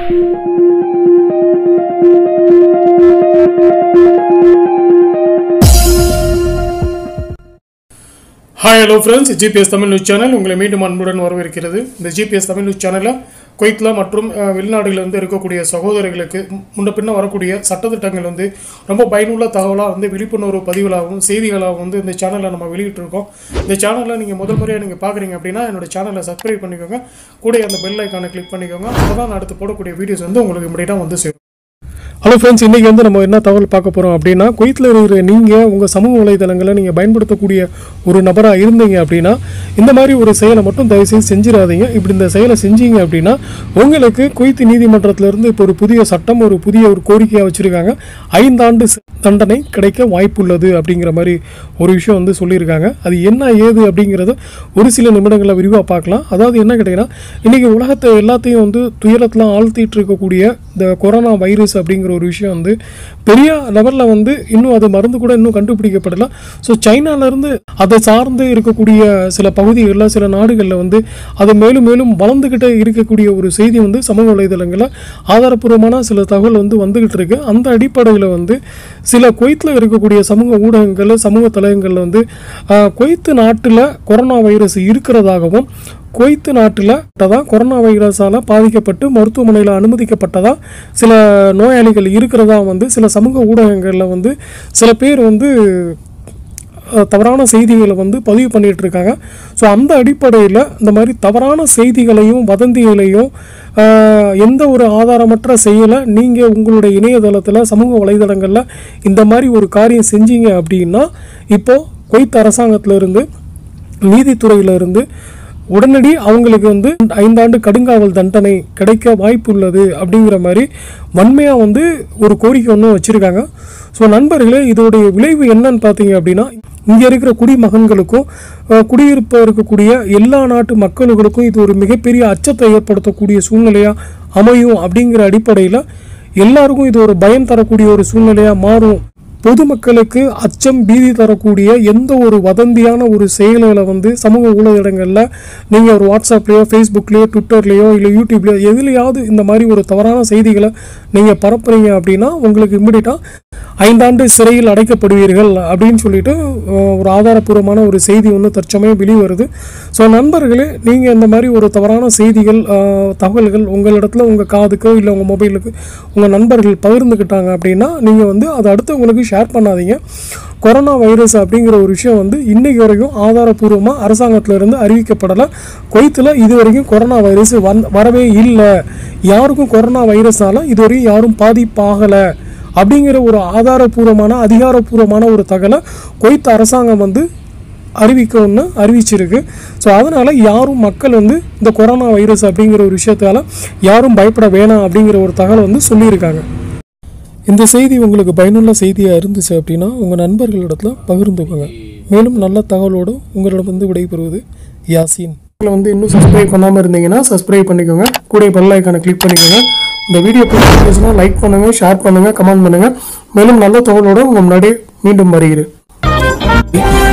hi hello friends GPS Tamil news channel உங்களை மீண்டும் அன்புடன் வரவேற்கிறது இந்த ஜிபிஎஸ் தமிழ் நியூஸ் சேனலில் குவைத்தில் மற்றும் அஹ், வெளிநாடுகளில் வந்து இருக்கக்கூடிய சகோதரர்களுக்கு மு- முன்ன பின்ன வரக்கூடிய சட்டத்திட்டங்கள் வந்து ரொம்ப பயனுள்ள தகவலாக வந்து விழிப்புணர்வு பதிவுகளாகவும் செய்திகளாகவும் வந்து இந்த சேனலில் நம்ம வெளியிட்டிருக்கோம் இந்த சேனலில் நீங்கள் முதல் முறையாக நீங்கள் பார்க்குறீங்க அப்படின்னா என்னோட சேனலை சப்ஸ்கிரைப் பண்ணிக்கோங்க கூட அந்த பெல் ஐக்கானை கிளிக் பண்ணிக்கோங்க அப்போ தான் நான் அடுத்து போடக்கூடிய வீடியோஸ் வந்து உங்களுக்கு இமீடியட்டாக வந்து சேரும் ஹலோ ஃப்ரெண்ட்ஸ் இன்றைக்கி வந்து நம்ம என்ன தகவல் பார்க்க போகிறோம் அப்படின்னா குவைத்தில் இருக்கிற நீங்கள் உங்கள் சமூக வலைதளங்களை நீங்கள் பயன்படுத்தக்கூடிய ஒரு நபராக இருந்தீங்க அப்படின்னா இந்த மாதிரி ஒரு செயலை மட்டும் தயவுசெய்து செஞ்சிடாதீங்க இப்படி இந்த செயலை செஞ்சீங்க அப்படின்னா உங்களுக்கு குவைத்து நீதிமன்றத்திலிருந்து இப்போ ஒரு புதிய சட்டம் ஒரு புதிய ஒரு கோரிக்கையாக வச்சுருக்காங்க ஐந்தாண்டு சி- தண்டனை கிடைக்க வாய்ப்புள்ளது அப்படிங்கிற மாதிரி ஒரு விஷயம் வந்து சொல்லியிருக்காங்க அது என்ன ஏது அப்படிங்கிறத ஒரு சில நிமிடங்களில் விரிவாக பார்க்கலாம் அதாவது என்ன கேட்டிங்கன்னா இன்றைக்கி உலகத்தை எல்லாத்தையும் வந்து துயரத்தில் ஆழ்த்திட்டு இருக்கக்கூடிய இந்த கொரோனா வைரஸ் அப்படிங்கிற ஒரு விஷயம் வந்து பெரிய லெவலில் வந்து இன்னும் அது மருந்து கூட இன்னும் கண்டுபிடிக்கப்படல ஸோ சைனாலேருந்து அதை சார்ந்து இருக்கக்கூடிய சில பகுதிகளில் சில நாடுகளில் வந்து அது மேலும் மேலும் வளர்ந்துக்கிட்டே இருக்கக்கூடிய ஒரு செய்தி வந்து சமூக வலைதளங்களில் ஆதாரப்பூர்வமான சில தகவல் வந்து வந்துக்கிட்டு இருக்கு அந்த அடிப்படையில் வந்து சில குவைத்தில் இருக்கக்கூடிய சமூக ஊடகங்கள் சமூக தலையங்களில் வந்து ஆஹ், குவைத்து நாட்டில் கொரோனா வைரஸ் இருக்கிறதாகவும் குவைத்து நாட்டில் தான் கொரோனா வைரஸால் பாதிக்கப்பட்டு மருத்துவமனையில் அனுமதிக்கப்பட்டதா சில நோயாளிகள் இருக்கிறதா வந்து சில சமூக ஊடகங்களில் வந்து சில பேர் வந்து அஹ், தவறான செய்திகளை வந்து பதிவு பண்ணிட்டு இருக்காங்க ஸோ அந்த அடிப்படையில் இந்த மாதிரி தவறான செய்திகளையும் வதந்திகளையும் அஹ், எந்த ஒரு ஆதாரமற்ற செயலை நீங்கள் உங்களுடைய இணையதளத்தில் சமூக வலைதளங்களில் இந்த மாதிரி ஒரு காரியம் செஞ்சீங்க அப்படின்னா இப்போது குவைத் அரசாங்கத்திலிருந்து நீதித்துறையிலிருந்து உடனடி அவங்களுக்கு வந்து ஐந்தாண்டு கடுங்காவல் தண்டனை கிடைக்க வாய்ப்பு உள்ளது அப்படிங்கிற மாதிரி வன்மையாக வந்து ஒரு கோரிக்கை ஒன்றும் வச்சுருக்காங்க ஸோ நண்பர்களே இதோடைய விளைவு என்னன்னு பார்த்தீங்க அப்படின்னா இங்கே இருக்கிற குடிமகன்களுக்கும் அஹ், குடியிருப்ப இருக்கக்கூடிய எல்லா நாட்டு மக்களுக்கும் இது ஒரு மிகப்பெரிய அச்சத்தை ஏற்படுத்தக்கூடிய சூழ்நிலையாக அமையும் அப்படிங்கிற அடிப்படையில் எல்லாருக்கும் இது ஒரு பயம் தரக்கூடிய ஒரு சூழ்நிலையாக மாறும் பொதுமக்களுக்கு அச்சம் பீதி தரக்கூடிய எந்த ஒரு வதந்தியான ஒரு செயல்களை வந்து சமூக ஊடகங்களில் நீங்கள் ஒரு வாட்ஸ்அப்லேயோ ஃபேஸ்புக்லேயோ ட்விட்டர்லேயோ இல்லை யூடியூப்லேயோ எதுலையாவது இந்த மாதிரி ஒரு தவறான செய்திகளை நீங்கள் பரப்புறீங்க அப்படின்னா உங்களுக்கு இம்மிடியட்டாக ஐந்தாண்டு சிறையில் அடைக்கப்படுவீர்கள் அப்படின்னு சொல்லிட்டு அஹ், ஒரு ஆதாரப்பூர்வமான ஒரு செய்தி ஒன்று தற்சமயம் வெளிவருது ஸோ நண்பர்களே நீங்கள் இந்த மாதிரி ஒரு தவறான செய்திகள் அஹ், தகவல்கள் உங்களிடத்துல உங்கள் காதுக்கோ இல்லை உங்கள் மொபைலுக்கு உங்கள் நண்பர்கள் பகிர்ந்துக்கிட்டாங்க அப்படின்னா நீங்கள் வந்து அதை அடுத்தவங்களுக்கு ஷேர் பண்ணாதீங்க கொரோனா வைரஸ் அப்படிங்கிற ஒரு விஷயம் வந்து இன்னைக்கு வரைக்கும் ஆதாரப்பூர்வமாக அரசாங்கத்திலிருந்து அறிவிக்கப்படலை குவைத்தில் இது வரைக்கும் கொரோனா வைரஸ் வந் வரவே இல்லை யாருக்கும் கொரோனா வைரஸால் இதுவரையும் யாரும் பாதிப்பாகலை அப்படிங்கிற ஒரு ஆதாரப்பூர்வமான அதிகாரப்பூர்வமான ஒரு தகவலை குவைத் அரசாங்கம் வந்து அறிவிக்க ஒன்று அறிவிச்சிருக்கு ஸோ அதனால் யாரும் மக்கள் வந்து இந்த கொரோனா வைரஸ் அப்படிங்கிற ஒரு விஷயத்தால் யாரும் பயப்பட வேணாம் அப்படிங்கிற ஒரு தகவலை வந்து சொல்லியிருக்காங்க இந்த செய்தி உங்களுக்கு பயனுள்ள செய்தியாக இருந்துச்சு அப்படின்னா உங்கள் நண்பர்களிடத்துல பகிர்ந்துக்கோங்க மேலும் நல்ல தகவலோடு உங்களிடம் வந்து விடைபெறுவது யாசின் இதில் வந்து இன்னும் சப்ஸ்கிரைப் பண்ணாமல் இருந்தீங்கன்னா சப்ஸ்கிரைப் பண்ணிக்கோங்க கூட பெல் ஐக்கானை கிளிக் பண்ணிக்கோங்க இந்த வீடியோ பிடிச்சிருந்துச்சுன்னா லைக் பண்ணுங்கள் ஷேர் பண்ணுங்கள் கமெண்ட் பண்ணுங்கள் மேலும் நல்ல தகவலோடு உங்கள் முன்னாடி மீண்டும் வருகிறேன்